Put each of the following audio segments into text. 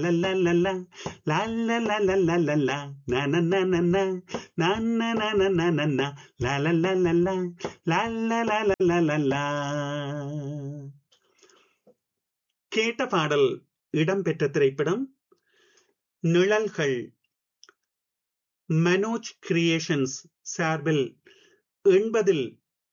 la la la la la la la la la la la na na na na na na na na na na na na la la la la la la la la la la la la கேட்ட பாடல் இடம்பெற்ற திரைப்படம் நிழல்கள் Manoj creations சார்பில் எண்பதில்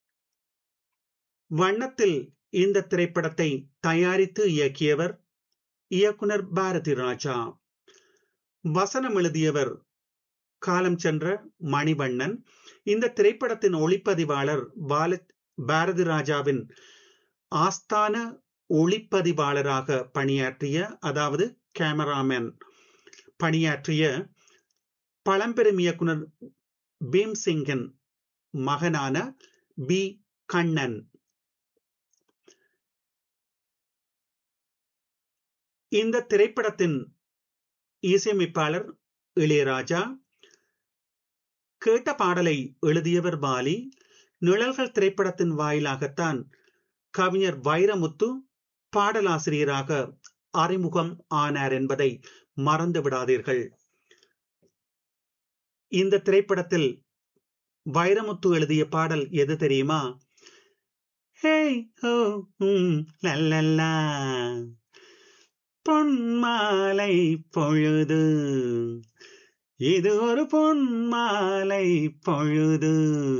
வண்ணத்தில் இந்த திரைப்படத்தை தயாரித்து இயக்கியவர் இயக்குனர் பாரதி ராஜா வசனம் எழுதியவர் காலம் சென்ற மணிவண்ணன் இந்த திரைப்படத்தின் ஒளிப்பதிவாளர் பால பாரதி ராஜாவின் ஆஸ்தான ஒளிப்பதிவாளராக பணியாற்றிய அதாவது கேமராமேன் பணியாற்றிய பழம்பெரும் இயக்குனர் பீம்சிங்கின் மகனான பி கண்ணன் இந்த திரைப்படத்தின் இசையமைப்பாளர் இளையராஜா கேட்ட பாடலை எழுதியவர் பாலி நிழல்கள் திரைப்படத்தின் வாயிலாகத்தான் கவிஞர் வைரமுத்து பாடலாசிரியராக அறிமுகம் ஆனார் என்பதை மறந்து விடாதீர்கள் இந்த திரைப்படத்தில் வைரமுத்து எழுதிய பாடல் எது தெரியுமா ஹே ஹோ லல்லல்லா பொன்மாலை பொழுது இது ஒரு பொன்மாலை பொழுது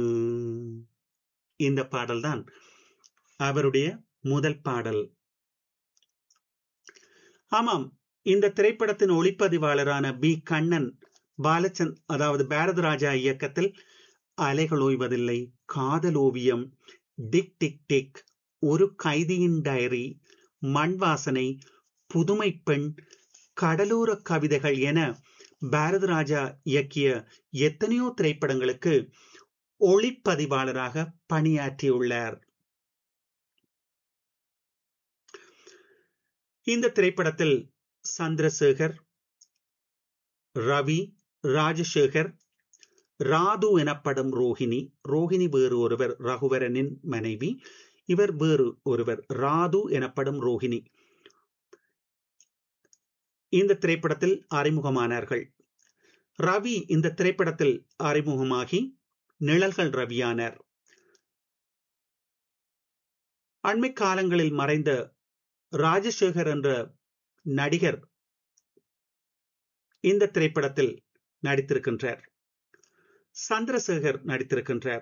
இந்த பாடல்தான் அவருடைய முதல் பாடல் ஆமாம் இந்த திரைப்படத்தின் ஒளிப்பதிவாளரான பி கண்ணன் பாலச்சந்த் அதாவது பாரதராஜா இயக்கத்தில் அலைகள் ஓய்வதில்லை காதல் ஓவியம் டிக் டிக் டிக் ஒரு கைதியின் டைரி மண் வாசனை புதுமை பெண் கடலோர கவிதைகள் என பாரதராஜா இயக்கிய எத்தனையோ திரைப்படங்களுக்கு ஒளிப்பதிவாளராக பணியாற்றியுள்ளார் இந்த திரைப்படத்தில் சந்திரசேகர் ரவி ராஜசேகர் ராது எனப்படும் ரோஹிணி ரோஹிணி வேறு ஒருவர் ரகுவரனின் மனைவி இவர் வேறு ஒருவர் ராது எனப்படும் ரோஹிணி இந்த திரைப்படத்தில் அறிமுகமானார்கள் ரவி இந்த திரைப்படத்தில் அறிமுகமாகி நிழல்கள் ரவியானார் அண்மை காலங்களில் மறைந்த ராஜசேகர் என்ற நடிகர் இந்த திரைப்படத்தில் நடித்திருக்கின்றார் சந்திரசேகர் நடித்திருக்கின்றார்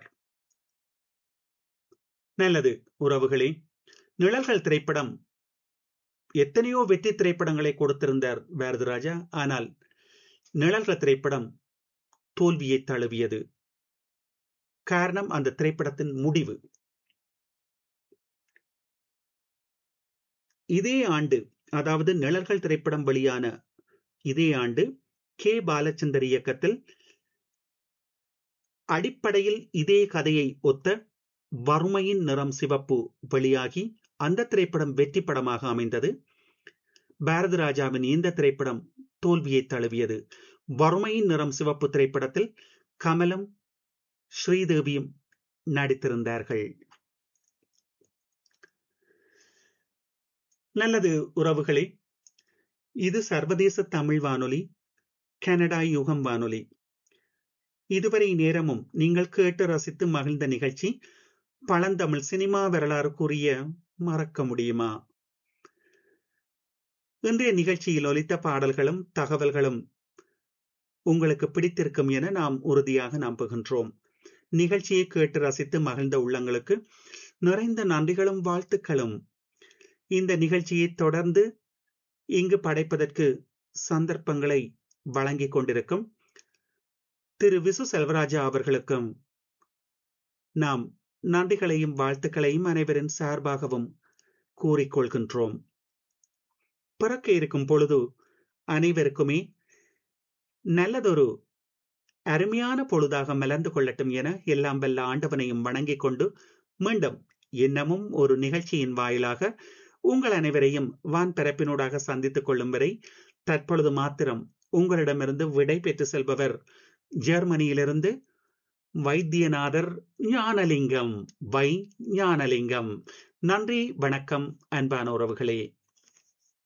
நல்லது உறவுகளே நிழல்கள் திரைப்படம் எத்தனையோ வெற்றி திரைப்படங்களை கொடுத்திருந்தார் பாரதிராஜா ஆனால் நிழல்கள் திரைப்படம் தோல்வியை தழுவியது காரணம் அந்த திரைப்படத்தின் முடிவு இதே ஆண்டு அதாவது நிழல்கள் திரைப்படம் வெளியான இதே ஆண்டு கே பாலச்சந்தர் இயக்கத்தில் அடிப்படையில் இதே கதையை ஒத்த வறுமையின் நிறம் சிவப்பு வெளியாகி அந்த திரைப்படம் வெற்றி படமாக அமைந்தது பாரதி ராஜாவின் இந்த திரைப்படம் தோல்வியை தழுவியது வறுமையின் நிறம் சிவப்பு திரைப்படத்தில் கமலம் ஸ்ரீதேவியும் நடித்திருந்தார்கள் நல்லது உறவுகளே இது சர்வதேச தமிழ் வானொலி கனடா யுகம் வானொலி இதுவரை நேரமும் நீங்கள் கேட்டு ரசித்து மகிழ்ந்த நிகழ்ச்சி பழந்தமிழ் சினிமா வரலாறு கூறிய மறக்க முடியுமா இன்றைய நிகழ்ச்சியில் ஒலித்த பாடல்களும் தகவல்களும் உங்களுக்கு பிடித்திருக்கும் என நாம் உறுதியாக நம்புகின்றோம் நிகழ்ச்சியை கேட்டு ரசித்து மகிழ்ந்த உள்ளங்களுக்கு நிறைந்த நன்றிகளும் வாழ்த்துக்களும் இந்த நிகழ்ச்சியை தொடர்ந்து இங்கு படைப்பதற்கு சந்தர்ப்பங்களை வழங்கிக் கொண்டிருக்கும் திரு விசு செல்வராஜா அவர்களுக்கும் நாம் நன்றிகளையும் வாழ்த்துக்களையும் அனைவரின் சார்பாகவும் கூறிக்கொள்கின்றோம் பிறக்க இருக்கும் பொழுது அனைவருக்குமே நல்லதொரு அருமையான பொழுதாக மலர்ந்து கொள்ளட்டும் என எல்லாம் வல்ல ஆண்டவனையும் வணங்கிக் கொண்டு மீண்டும் இன்னமும் ஒரு நிகழ்ச்சியின் வாயிலாக உங்கள் அனைவரையும் வான் பரப்பினூடாக சந்தித்துக் கொள்ளும் வரை தற்பொழுது மாத்திரம் உங்களிடமிருந்து விடை பெற்று செல்பவர் ஜெர்மனியிலிருந்து வைத்தியநாதர் ஞானலிங்கம் வை ஞானலிங்கம் நன்றி வணக்கம் அன்பான உறவுகளே